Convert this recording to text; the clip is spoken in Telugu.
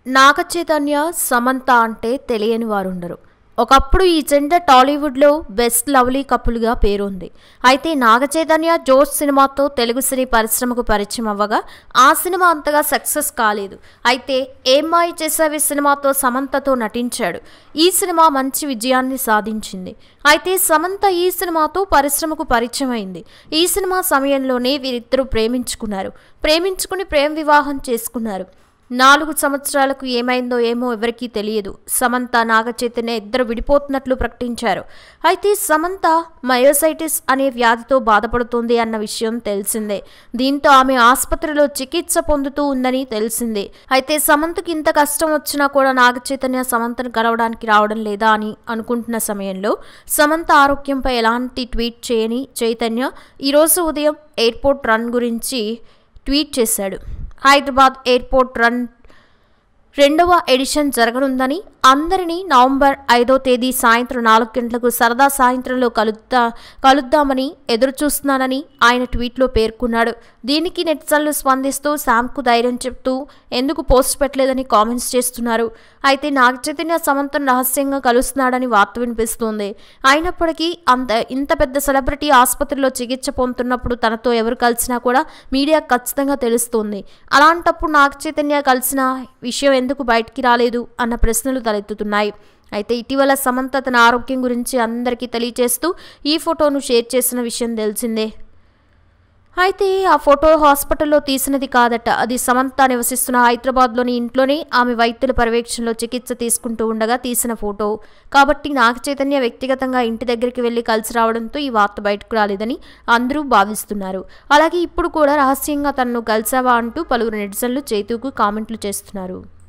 నాగ చైతన్య సమంత అంటే తెలియని వారుండరు ఒకప్పుడు ఈ జెండ టాలీవుడ్లో బెస్ట్ లవ్లీ కపుల్గా పేరుంది అయితే నాగ చైతన్య జోష్ సినిమాతో తెలుగు సినీ పరిశ్రమకు పరిచయం అవ్వగా ఆ సినిమా అంతగా సక్సెస్ కాలేదు అయితే ఏమ్మాయి చేసావి సినిమాతో సమంతతో నటించాడు ఈ సినిమా మంచి విజయాన్ని సాధించింది అయితే సమంత ఈ సినిమాతో పరిశ్రమకు పరిచయం అయింది ఈ సినిమా సమయంలోనే వీరిద్దరూ ప్రేమించుకున్నారు ప్రేమించుకుని ప్రేమ వివాహం చేసుకున్నారు నాలుగు సంవత్సరాలకు ఏమైందో ఏమో ఎవరికీ తెలియదు సమంత నాగచైతన్య ఇద్దరు విడిపోతున్నట్లు ప్రకటించారు అయితే సమంత మయోసైటిస్ అనే వ్యాధితో బాధపడుతోంది అన్న విషయం తెలిసిందే దీంతో ఆమె ఆసుపత్రిలో చికిత్స పొందుతూ ఉందని తెలిసిందే అయితే సమంతకి ఇంత కష్టం వచ్చినా కూడా నాగచైతన్య సమంతను కలవడానికి రావడం లేదా అని అనుకుంటున్న సమయంలో సమంత ఆరోగ్యంపై ఎలాంటి ట్వీట్ చేయని చైతన్య ఈరోజు ఉదయం ఎయిర్పోర్ట్ రన్ గురించి ట్వీట్ చేశాడు హైదరాబాద్ ఎయిర్పోర్ట్ రన్ రెండవ ఎడిషన్ జరగనుందని అందరినీ నవంబర్ ఐదో తేదీ సాయంత్రం నాలుగు గంటలకు సరదా సాయంత్రంలో కలుద్దా కలుద్దామని ఎదురు చూస్తున్నానని ఆయన ట్వీట్లో పేర్కొన్నాడు దీనికి నెటిజన్లు స్పందిస్తూ శామ్కు ధైర్యం చెప్తూ ఎందుకు పోస్ట్ పెట్టలేదని కామెంట్స్ చేస్తున్నారు అయితే నాగ చైతన్య సమంతం రహస్యంగా కలుస్తున్నాడని వార్త వినిపిస్తోంది అయినప్పటికీ అంత ఇంత పెద్ద సెలబ్రిటీ ఆసుపత్రిలో చికిత్స పొందుతున్నప్పుడు తనతో ఎవరు కలిసినా కూడా మీడియా ఖచ్చితంగా తెలుస్తుంది అలాంటప్పుడు నాగ చైతన్య కలిసిన విషయం ఎందుకు బయటికి రాలేదు అన్న ప్రశ్నలు తలెత్తుతున్నాయి అయితే ఇటీవల సమంత తన ఆరోగ్యం గురించి అందరికీ తెలియజేస్తూ ఈ ఫోటోను షేర్ చేసిన విషయం తెలిసిందే అయితే ఆ ఫోటో హాస్పిటల్లో తీసినది కాదట అది సమంత నివసిస్తున్న హైదరాబాద్లోని ఇంట్లోనే ఆమె వైద్యుల పర్యవేక్షణలో చికిత్స తీసుకుంటూ ఉండగా తీసిన ఫోటో కాబట్టి నాగ చైతన్య వ్యక్తిగతంగా ఇంటి దగ్గరికి వెళ్ళి కలిసి రావడంతో ఈ వార్త బయటకు రాలేదని అందరూ భావిస్తున్నారు అలాగే ఇప్పుడు కూడా రహస్యంగా తనను కలిసావా అంటూ పలువురు నెటిజన్లు చైతూకు కామెంట్లు చేస్తున్నారు